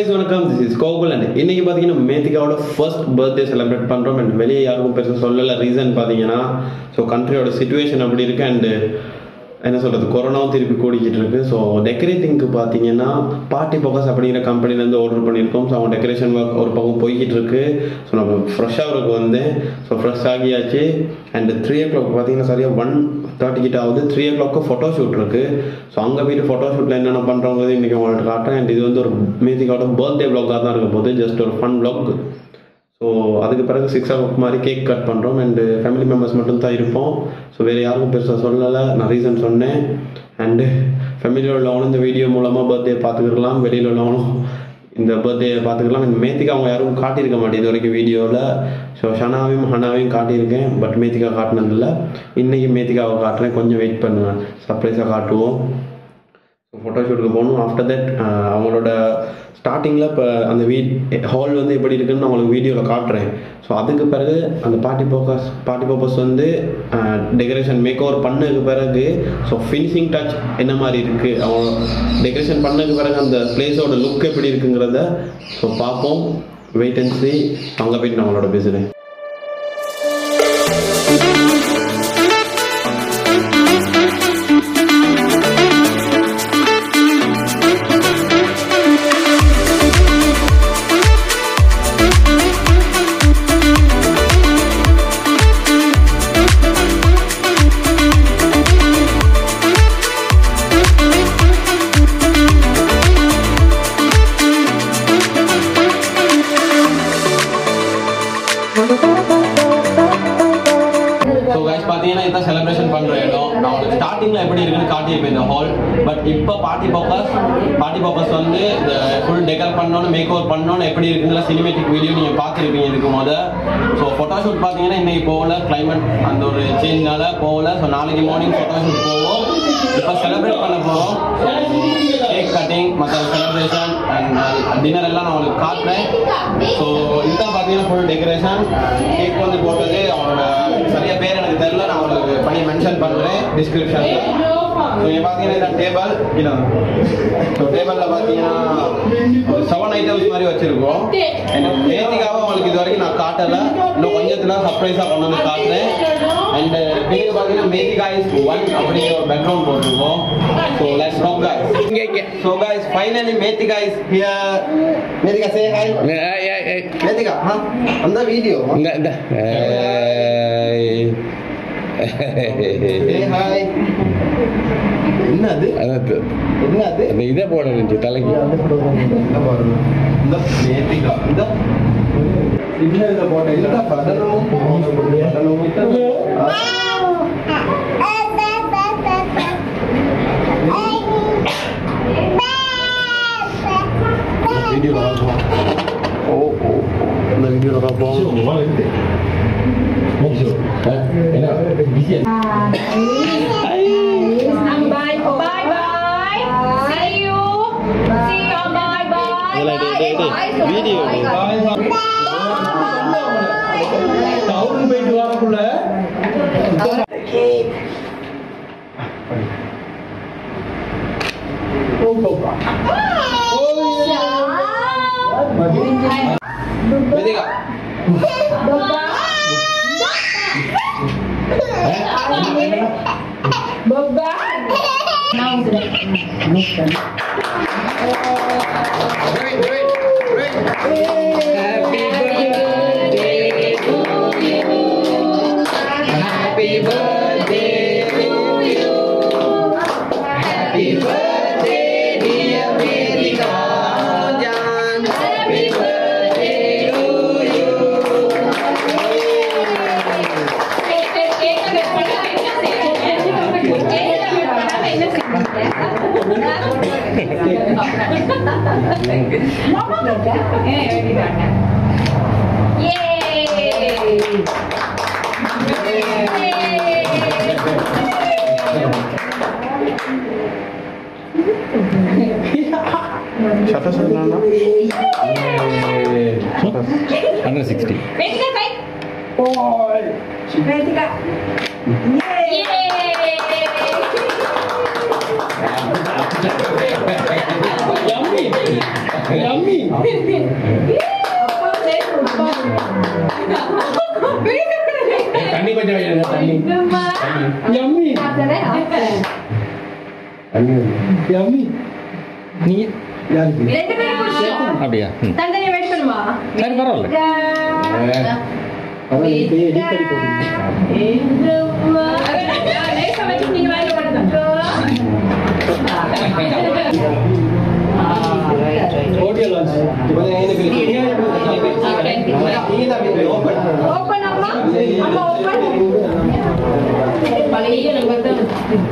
Guys வணக்கம் this is Gokul and இன்னைக்கு பார்த்தீங்கன்னா மேத்திகாவோட ஃபர்ஸ்ட் பர்த்டே செலிப்ரேட் பண்ணுறோம் அண்ட் வெளியே யாருக்கும் பெருசாக சொல்லலை ரீசன் பார்த்தீங்கன்னா ஸோ கண்ட்ரியோட சுச்சுவேஷன் அப்படி இருக்கு அண்ட் என்ன சொல்கிறது கொரோனாவும் திருப்பி கூடிக்கிட்டு இருக்கு ஸோ டெக்கரேட்டிங்க்கு பார்த்தீங்கன்னா பார்ட்டி போக்கஸ் அப்படிங்கிற கம்பெனிலேருந்து ஆர்டர் பண்ணியிருக்கோம் ஸோ அவங்க டெக்கரேஷன் ஒர்க் ஒரு பக்கம் போய்கிட்டு இருக்கு ஸோ நம்ம ஃப்ரெஷ்ஷாக இருக்கு வந்தேன் ஸோ ஃப்ரெஷ் ஆகியாச்சு அண்ட் த்ரீ ஓ கிளாக் பார்த்தீங்கன்னா சரியாக ஒன் தேர்ட்டி கிட்ட ஆகுது three o'clock photo shoot இருக்கு ஸோ அங்கே போயிட்டு ஃபோட்டோ ஷூட்டில் என்னென்ன பண்ணுறவங்க இன்றைக்கி உங்களுக்கு காட்டுறேன் அண்ட் இது வந்து ஒரு மேத்திக்காவோட பர்த்டே vlog-ஆ தான் இருக்க போகுது ஜஸ்ட் ஒரு ஃபன் vlog ஸோ அதுக்கு பிறகு சிக்ஸ் ஓ கிளாக் மாதிரி கேக் கட் பண்ணுறோம் அண்டு ஃபேமிலி மெம்பர்ஸ் மட்டும் தான் இருப்போம் ஸோ வேறு யாருக்கும் பெருசாக சொல்லலை நான் ரீசன் சொன்னேன் அண்டு ஃபேமிலியில் உள்ளவங்களும் இந்த வீடியோ மூலமாக பர்த்டே பார்த்துக்கலாம் வெளியில் உள்ளவங்களும் இந்த பர்த்டே பார்த்துக்கலாம் இந்த மேத்திகா அவங்க யாரும் காட்டியிருக்க மாட்டேன் இது வரைக்கும் வீடியோவில் ஸோ ஷனாவையும் ஹனாவையும் காட்டியிருக்கேன் பட் மேத்திகா காட்டினதில்ல இன்றைக்கி மேத்திகாவை காட்டுறேன் கொஞ்சம் வெயிட் பண்ணுவேன் சர்ப்ரைஸாக காட்டுவோம் ஃபோட்டோஷூட்டுக்கு போகணும் ஆஃப்டர் தட் அவங்களோட ஸ்டார்டிங்கில் இப்போ அந்த வீ ஹால் வந்து எப்படி இருக்குன்னு நான் உங்களுக்கு வீடியோவில் காட்டுறேன் ஸோ அதுக்கு பிறகு அந்த பார்ட்டி பர்பஸ் பார்ட்டி பர்பஸ் வந்து டெக்கரேஷன் மேக் ஓவர் பண்ணதுக்கு பிறகு ஸோ ஃபினிஷிங் டச் என்ன மாதிரி இருக்குது அவங்க டெக்கரேஷன் பண்ணதுக்கு பிறகு அந்த பிளேஸோட லுக் எப்படி இருக்குங்கிறத ஸோ பார்ப்போம் வெயிட் அண்ட் சி அங்கே போயிட்டு நான் அவங்களோட பேசுகிறேன் ஸோ கைஸ் பார்த்தீங்கன்னா இதான் செலிப்ரேஷன் பண்ணுற இடம் நான் உங்களுக்கு ஸ்டார்டிங்கில் எப்படி இருக்குன்னு காட்டியிருப்பேன் இந்த ஹால் பட் இப்போ பார்ட்டி பர்பஸ் பார்ட்டி பர்பஸ் வந்து இந்த ஃபுல் டெக்கர் பண்ணோன்னு மேக் ஓவர் பண்ணோன்னு எப்படி இருக்குங்கிற சினிமேட்டிக் வீடியோ நீங்கள் பார்த்துருப்பீங்க இதுக்கு முத ஸோ ஃபோட்டோஷூட் பார்த்தீங்கன்னா இன்னைக்கு போகல கிளைமேட் அந்த ஒரு சேஞ்ச்னால போகல ஸோ நாளைக்கு மார்னிங் ஃபோட்டோஷூட் போவோம் இப்போ செலிப்ரேட் பண்ண போகிறோம் கேக் கட்டிங் மற்ற செலிப்ரேஷன் அண்ட் டின்னர் எல்லாம் நான் உங்களுக்கு காட்டுறேன் ஸோ இதுதான் பார்த்தீங்கன்னா ஃபுல் டெக்கரேஷன் கேக் வந்து போட்டது அவனோட சரியா பேர் எனக்கு தெரியல நான் உங்களுக்கு பண்ணி மென்ஷன் பண்ணுறேன் டிஸ்கிரிப்ஷனில் ஸோ இங்கே பார்த்தீங்கன்னா இதான் டேபிள் இல்லை ஸோ டேபிளில் பார்த்தீங்கன்னா ஒரு செவன் ஐட்டம்ஸ் மாதிரி வச்சுருக்கோம் நேத்திக்காக உங்களுக்கு இது வரைக்கும் நான் காட்டலை இன்னும் கொஞ்சத்துல சர்ப்ரைஸாக கொண்டு வந்து காட்டுறேன் அண்ட் பின்னுக்கு பார்த்தீங்கன்னா மேத்திகா இஸ் ஒன் அப்படிங்கிற ஒரு பேக்ரவுண்ட் போட்டிருக்கோம் so let's know guys so guys finally Methika is here Methika say hi hey, hey, ஏய். மேத்திகா ஆ அந்த வீடியோ இந்த, இந்த. ஏய். சே ஹாய் என்னது அது, என்னது அந்த இதை போட இருந்துச்சு தலைக்கு இந்த மேத்திகா இந்த இந்த இந்த போட்ட இந்த படலும் படலும் வீடியோ பார்ப்போம் ஓ ஓ இந்த வீடியோ பார்ப்போம் Bye bye bye. See you. See you. Bye bye. இதெல்லாம் டேய், டேய், டேய், வீடியோ டவுன் போயிட்டு வரக்குள்ள மேத்திகா Yay! சட்ட சொல்லலாம்னா hundred sixty Vedika, bye. Vedika. Yay! Yummy. தண்ணி கொஞ்சம் வைங்க, தண்ணி Yummy. Yummy. நீ யாருக்கு ரெண்டு பேரும் குடிச்சோம் அப்படியா ம். தண்டனை வெயிட் பண்ணுமா சரி பரவாயில்ல அதான் இப்ப எடிக்கடி போடுங்க லேசா வச்சு நீங்க வாயில ஆடியோ லான்ச் ஓபன் அம்மா அம்மா ஓபன் பழைய நம்பர் தான்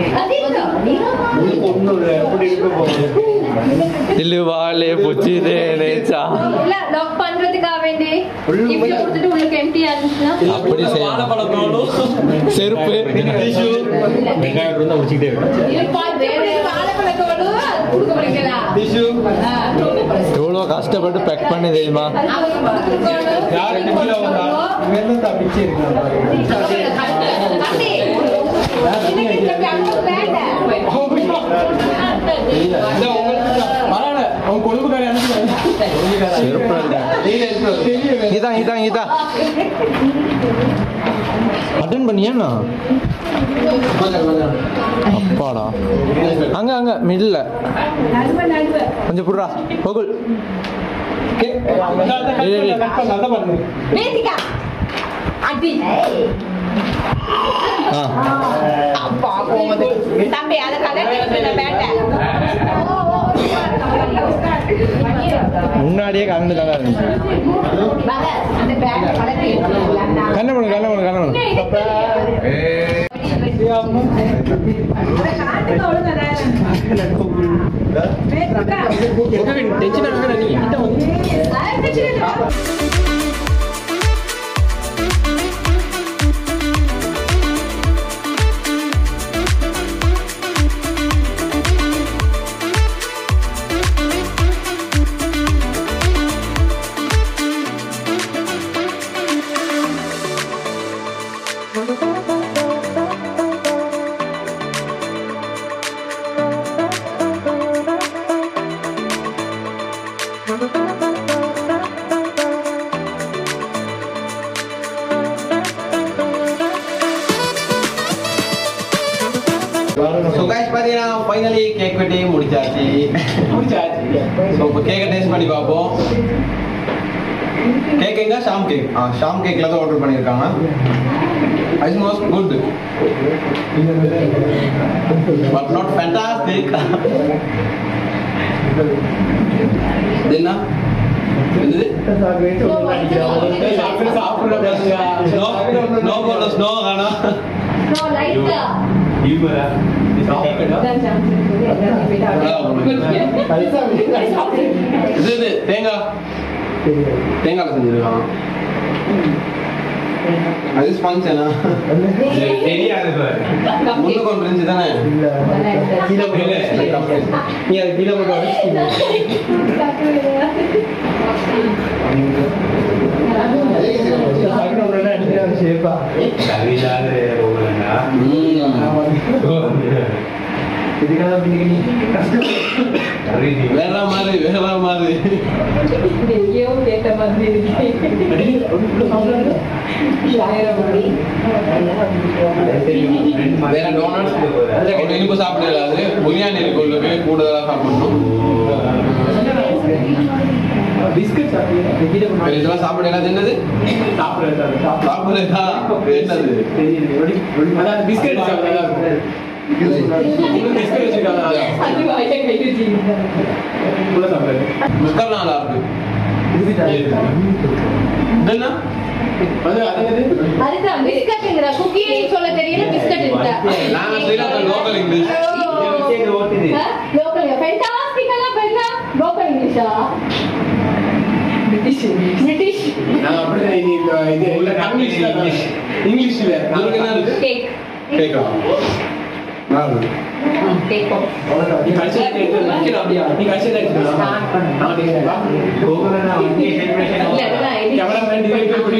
இழுவாலே புச்சிதேனேச்சா இல்ல லாக் பண்றதுக்காக வேண்டி இப்படி கொடுத்துட்டு உங்களுக்கு எம்டியா இருந்துச்சுன்னா அப்படி செய்யணும் செருப்பு வெங்காயம் இருந்தா உடிச்சிக்கிட்டே இருக்கு எவ்வளோ கஷ்டப்பட்டு பேக் பண்ணி தெரியுமா யார் ரெண்டு கிலோ வந்தா இவன் தான் பிச்சை இருக்கான் பரவாயில்ல அவன் கொழுப்புக்காரி செருப்பு இதான் இதான் இதான் அட்டன் பண்ணியாண்ணா அப்பாடா அங்க அங்க மிடில் கொஞ்சம் புடுறா பகுல் ஆ தம்பி அதை கலட்டி விட்டுட்ட பேட்டை முன்னாடியே கலந்து நல்லா இருந்துச்சு அந்த பேட்டை கலட்டி கண்ண பண்ணு கண்ண பண்ணு கண்ண பண்ணு டென்ஷன் ஆகுற நீ கிட்ட வந்து ஸோ கைஸ் பார்த்தீங்கன்னா ஃபைனலி கேக் வெட்டி முடிச்சாச்சு முடிச்சாச்சு ஸோ இப்போ கேக்கை டேஸ்ட் பண்ணி பார்ப்போம் கேக் எங்க ஷாம் கேக் ஆ ஷாம் கேக்ல தான் ஆர்டர் பண்ணியிருக்காங்க ice most good but not fantastic என்ன என்னது ஸ்னோ ஸ்னோ போல ஸ்னோ காணா இது இது தேங்காய் தேங்காய் செஞ்சிருக்கான் அது ஸ்பான்ஸ் என்ன தெரியாது முன்னு கொண்டு இருந்துச்சு தானே கீழே போய் நீ அது கீழே போட்டு அடிச்சிட்டீங்க சேஃபா இதுக்காக பிடிக்க நீ வேற மாதிரி வேற மாதிரி வேற டோனட்ஸ் ஒரு இனிப்பு சாப்பிடல அது பிரியாணி இருக்கு உள்ளுக்கு கூடுதலா சாப்பிடணும் பிஸ்கட் சாப்பிடுங்க வேற இதெல்லாம் சாப்பிடல அது என்னது சாப்பிடுறதா என்னது அதான் பிஸ்கட் சாப்பிடுங்க பிஸ்கட் வச்சிருக்காங்க உள்ள சாப்பிடுங்க முஸ்கர் நல்லா இருக்கு இது என்ன அது அது என்னது? அதுதான் பிஸ்கட்ங்கிற குக்கி சொல்ல தெரியல பிஸ்கட் இருக்கா நாங்க ஸ்ரீலங்கா லோக்கல் இங்கிலீஷ் லோக்கல் ஃபென்டாஸ்டிக்கலா பெண்ணா லோக்கல் இங்கிலீஷா பிரிட்டிஷ் பிரிட்டிஷ் நான் அப்படிதான் இது இது உள்ள இங்கிலீஷ்ல இங்கிலீஷ்ல உங்களுக்கு என்ன இருக்கு கேக் கேக்கா கேக் நீ கடைசி அப்படியா நீ கடைசி இல்ல அதுதான் இது கேமரா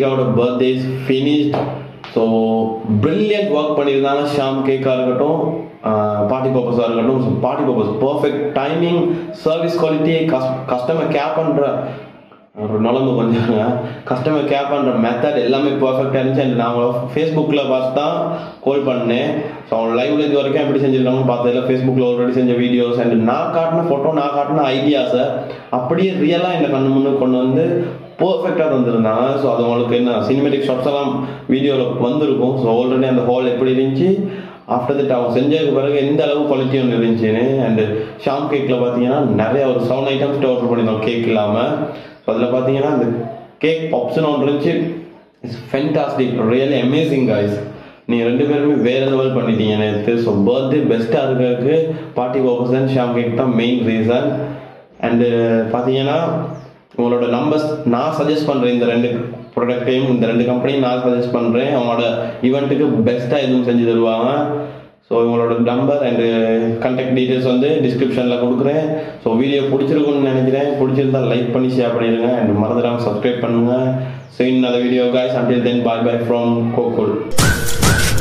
மேத்திகாவோட birthday is finished so brilliant work பண்ணியிருந்தாங்க ஷாம் கேக்காக இருக்கட்டும் பார்ட்டி பர்பஸாக இருக்கட்டும் so party purpose perfect timing service quality cus customer care பண்ணுற ஒரு நுழம்பு கொஞ்சம் கஸ்டமர் கேர் பண்ணுற மெத்தட் எல்லாமே பர்ஃபெக்டாக இருந்துச்சு அண்ட் நான் ஃபேஸ்புக்கில் பார்த்து தான் கால் பண்ணேன் ஸோ அவங்க லைவ்ல இது வரைக்கும் எப்படி செஞ்சிருக்காங்கன்னு பார்த்ததில்ல ஃபேஸ்புக்கில் ஆல்ரெடி செஞ்ச வீடியோஸ் அண்ட் நான் காட்டின ஃபோட்டோ நான் காட்டின ஐடியாஸை அப்படியே ரியலாக இந்த கண்ணு முன்னு கொண்டு வந்து பர்ஃபெக்டாக தந்திருந்தாங்க ஸோ அது உங்களுக்கு என்ன சினிமேட்டிக் ஷாட்ஸ் எல்லாம் வீடியோவில் வந்திருக்கும் ஸோ ஆல்ரெடி அந்த ஹால் எப்படி இருந்துச்சு ஆஃப்டர் தட் அவங்க செஞ்சதுக்கு பிறகு எந்த அளவு குவாலிட்டி ஒன்று இருந்துச்சுன்னு அண்ட் ஷாம் கேக்கில் பார்த்தீங்கன்னா நிறைய ஒரு செவன் ஐட்டம்ஸ் ஆர்டர் பண்ணியிருந்தோம் கேக் இல்லாமல் ஸோ அதில் பார்த்தீங்கன்னா அந்த கேக் பப்ஸ்னு ஒன்று இருந்துச்சு it's fantastic really amazing guys நீங்கள் ரெண்டு பேருமே வேற லெவல் பண்ணிட்டீங்க நேற்று ஸோ பர்த்டே பெஸ்ட்டாக இருக்கிறதுக்கு party purpose and Sham cake தான் மெயின் ரீசன் அண்டு பார்த்தீங்கன்னா உங்களோட நம்பர்ஸ் நான் சஜஸ்ட் பண்ணுறேன் இந்த ரெண்டு ப்ராடக்ட்டையும் இந்த ரெண்டு கம்பெனியும் நான் சஜஸ்ட் பண்ணுறேன் அவங்களோட ஈவெண்ட்டுக்கு பெஸ்ட்டாக எதுவும் செஞ்சு தருவாங்க ஸோ இவங்களோட நம்பர் அண்டு கான்டாக்ட் டீட்டெயில்ஸ் வந்து டிஸ்கிரிப்ஷனில் கொடுக்குறேன் ஸோ வீடியோ பிடிச்சிருக்குன்னு நினைக்கிறேன் பிடிச்சிருந்தா லைக் பண்ணி ஷேர் பண்ணிடுங்க அண்ட் மறந்துடாமல் சப்ஸ்கிரைப் பண்ணுங்கள் ஸோ இன்னொரு video guys until then bye bye from Gokul